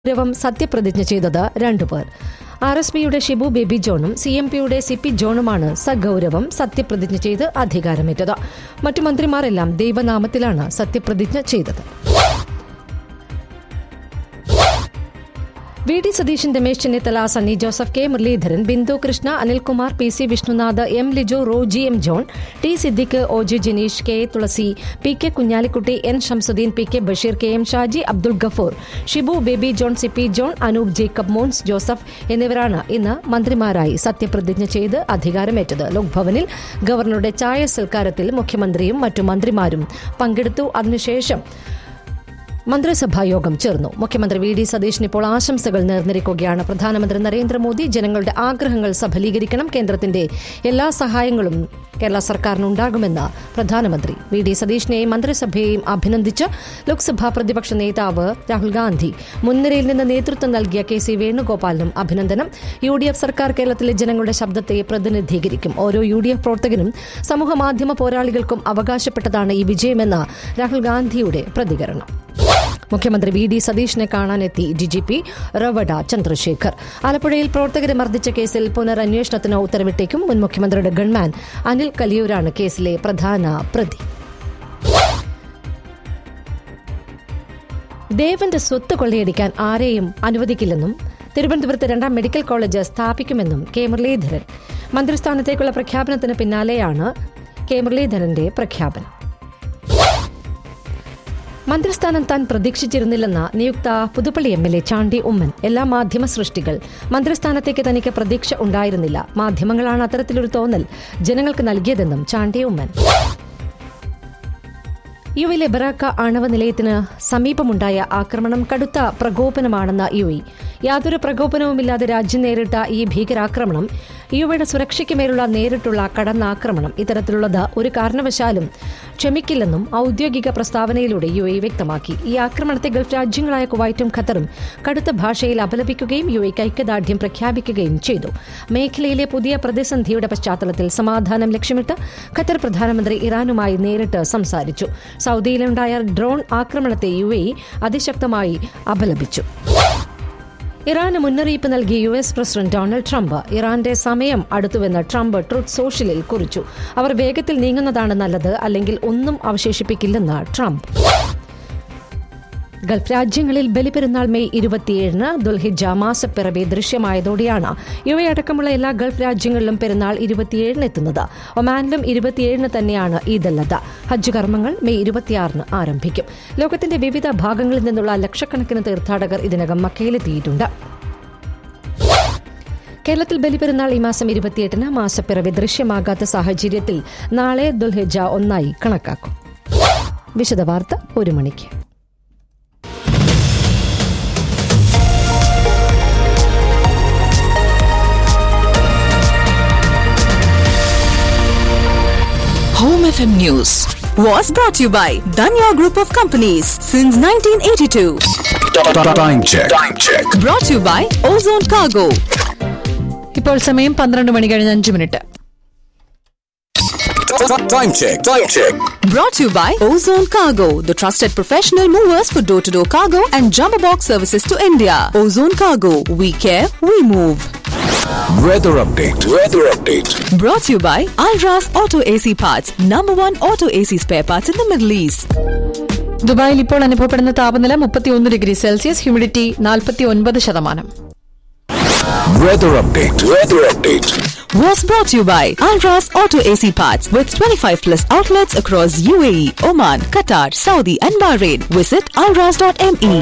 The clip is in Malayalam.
ഗൗരവം സത്യപ്രതിജ്ഞ ചെയ്തത് രണ്ടുപേർ ആർ എസ് പിയുടെ ഷിബു ബേബി ജോണും സി എം പിയുടെ സി പി ജോണുമാണ് സഗൗരവം സത്യപ്രതിജ്ഞ ചെയ്ത് അധികാരമേറ്റത് മറ്റു മന്ത്രിമാരെല്ലാം ദൈവനാമത്തിലാണ് സത്യപ്രതിജ്ഞ ചെയ്തത് V D Satheesan Ramesh Chennithala Sunny Joseph K Muraleedharan Bindu Krishna Anilkumar P C Vishnunath M Liju Roji M John T Siddique O G Jineesh K Thulasi P K Kunhalikutty N Shamsuddin P K Basheer K M Shaji Abdul Gafoor Shibu Baby John C P John Anoop Jacob Mons Joseph എന്നിവരാണ് ഇന്ന് മന്ത്രിമാരായി സത്യപ്രതിജ്ഞ ചെയ്ത് അധികാരമേറ്റത് ലോക്ഭവനിൽ ഗവർണറുടെ ചായ സൽക്കാരത്തിൽ മുഖ്യമന്ത്രിയും മറ്റു മന്ത്രിമാരും പങ്കെടുത്തു അതിനുശേഷം മന്ത്രിസഭാ യോഗം ചേർന്നു മുഖ്യമന്ത്രി വി ഡി സതീശൻ ഇപ്പോൾ ആശംസകൾ നേർന്നിരിക്കുകയാണ് പ്രധാനമന്ത്രി നരേന്ദ്രമോദി ജനങ്ങളുടെ ആഗ്രഹങ്ങൾ സഫലീകരിക്കണം കേന്ദ്രത്തിന്റെ എല്ലാ സഹായങ്ങളും കേരള സർക്കാരിനുണ്ടാകുമെന്ന് പ്രധാനമന്ത്രി വി ഡി സതീഷിനെയും മന്ത്രിസഭയെയും അഭിനന്ദിച്ച് ലോക്സഭാ പ്രതിപക്ഷ നേതാവ് രാഹുൽ ഗാന്ധി മുൻനിരയിൽ നിന്ന് നേതൃത്വം നൽകിയ കെ സി വേണുഗോപാലിനും അഭിനന്ദനം യു ഡി എഫ് സർക്കാർ കേരളത്തിലെ ജനങ്ങളുടെ ശബ്ദത്തെ പ്രതിനിധീകരിക്കും ഓരോ യു ഡി എഫ് പ്രവർത്തകനും സമൂഹ മാധ്യമ പോരാളികൾക്കും അവകാശപ്പെട്ടതാണ് ഈ വിജയമെന്ന രാഹുൽ ഗാന്ധിയുടെ പ്രതികരണം മുഖ്യമന്ത്രി വി ഡി സതീഷിനെ കാണാനെത്തി ഡിജിപി റവഡ ചന്ദ്രശേഖർ ആലപ്പുഴയിൽ പ്രവർത്തകരെ മർദ്ദിച്ച കേസിൽ പുനരന്വേഷണത്തിന് ഉത്തരവിട്ടേക്കും മുൻ മുഖ്യമന്ത്രിയുടെ ഗൺമാൻ അനിൽ കലിയൂരാണ് കേസിലെ പ്രധാന പ്രതി ദേവന്റെ സ്വത്ത് കൊള്ളയടിക്കാൻ ആരെയും അനുവദിക്കില്ലെന്നും തിരുവനന്തപുരത്ത് രണ്ടാം മെഡിക്കൽ കോളേജ് സ്ഥാപിക്കുമെന്നും കെ മുരളീധരൻ മന്ത്രിസ്ഥാനത്തേക്കുള്ള പ്രഖ്യാപനത്തിന് പിന്നാലെയാണ് കെ മുരളീധരന്റെ പ്രഖ്യാപനം മന്ത്രിസ്ഥാനം താൻ പ്രതീക്ഷിച്ചിരുന്നില്ലെന്ന നിയുക്ത Puthuppally M L A Chandy Oommen എല്ലാ മാധ്യമ സൃഷ്ടികൾ മന്ത്രിസ്ഥാനത്തേക്ക് തനിക്ക് പ്രതീക്ഷ ഉണ്ടായിരുന്നില്ല മാധ്യമങ്ങളാണ് അത്തരത്തിലൊരു തോന്നൽ ജനങ്ങൾക്ക് നൽകിയതെന്നും ചാണ്ടി ഉമ്മൻ യുവിലെ ബറാക്ക ആണവ നിലയത്തിന് സമീപമുണ്ടായ ആക്രമണം കടുത്ത പ്രകോപനമാണെന്ന യു ഇ യാതൊരു പ്രകോപനവുമില്ലാതെ രാജ്യം നേരിട്ട ഈ ഭീകരാക്രമണം യുവയുടെ സുരക്ഷയ്ക്ക് മേലുള്ള നേരിട്ടുള്ള കടന്നാക്രമണം ഇത്തരത്തിലുള്ളത് ഒരു കാരണവശാലും ക്ഷമിക്കില്ലെന്നും ഔദ്യോഗിക പ്രസ്താവനയിലൂടെ യു എ വ്യക്തമാക്കി ഈ ആക്രമണത്തെ ഗൾഫ് രാജ്യങ്ങളായ കുവൈറ്റും ഖത്തറും കടുത്ത ഭാഷയിൽ അപലപിക്കുകയും യു എക്ക് ഐക്യദാർഢ്യം പ്രഖ്യാപിക്കുകയും ചെയ്തു മേഖലയിലെ പുതിയ പ്രതിസന്ധിയുടെ പശ്ചാത്തലത്തിൽ സമാധാനം ലക്ഷ്യമിട്ട് ഖത്തർ പ്രധാനമന്ത്രി ഇറാനുമായി നേരിട്ട് സംസാരിച്ചു സൗദിയിലുണ്ടായ ഡ്രോൺ ആക്രമണത്തെ യു എ അതിശക്തമായി അപലപിച്ചു ഇറാന് മുന്നറിയിപ്പ് നൽകി U S president Donald Trump ഇറാന്റെ സമയം അടുത്തുവെന്ന് ട്രംപ് ട്രൂത്ത് സോഷ്യലിൽ കുറിച്ചു അവർ വേഗത്തിൽ നീങ്ങുന്നതാണ് നല്ലത് അല്ലെങ്കിൽ ഒന്നും അവശേഷിപ്പിക്കില്ലെന്ന് ട്രംപ് ഗൾഫ് രാജ്യങ്ങളിൽ ബലിപെരുന്നാൾ മെയ് ഇരുപത്തിയേഴിന് ദുൽഹിജ മാസപ്പിറവി ദൃശ്യമായതോടെയാണ് യു എ അടക്കമുള്ള എല്ലാ ഗൾഫ് രാജ്യങ്ങളിലും പെരുന്നാൾ ഇരുപത്തിയേഴിന് എത്തുന്നത് ഒമാനിലും ഇരുപത്തിയേഴിന് തന്നെയാണ് ഈദല്ലത ഹജ്ജ് കർമ്മങ്ങൾ മെയ് ഇരുപത്തിയാറിന് ആരംഭിക്കും ലോകത്തിന്റെ വിവിധ ഭാഗങ്ങളിൽ നിന്നുള്ള ലക്ഷക്കണക്കിന് തീർത്ഥാടകർ ഇതിനകം മക്കയിലെത്തിയിട്ടുണ്ട് കേരളത്തിൽ ബലിപെരുന്നാൾ ഈ മാസം ഇരുപത്തിയെട്ടിന് മാസപ്പിറവി ദൃശ്യമാകാത്ത സാഹചര്യത്തിൽ നാളെ ദുൽഹിജ ഒന്നായി കണക്കാക്കും വിശദവാർത്ത ഒരു മണിക്ക് Home FM News was brought to you by Danya Group of Companies since 1982. Time check. Time check. Brought to you by Ozone Cargo. ഇപ്പോൾ സമയം പന്ത്രണ്ട് മണി കഴിഞ്ഞ് അഞ്ച് minute Time check. Time check. Brought to you by Ozone Cargo, the trusted professional movers for door to door cargo and jumbo box services to India. Ozone Cargo, we care, we move. Weather update. Weather update. Brought to you by Alras Auto AC Parts, number one auto AC spare parts in the Middle East. ദുബായിൽ ഇപ്പോൾ അനുഭവപ്പെടുന്ന താപനില മുപ്പത്തിയൊന്ന് ഡിഗ്രി സെൽഷ്യസ് ഹ്യൂമിഡിറ്റി നാൽപ്പത്തി ഒൻപത് ശതമാനം Weather update. Weather update. Was brought to you by Alras Auto AC Parts with 25 plus outlets across UAE, Oman, Qatar, Saudi, and Bahrain. Visit alras.me.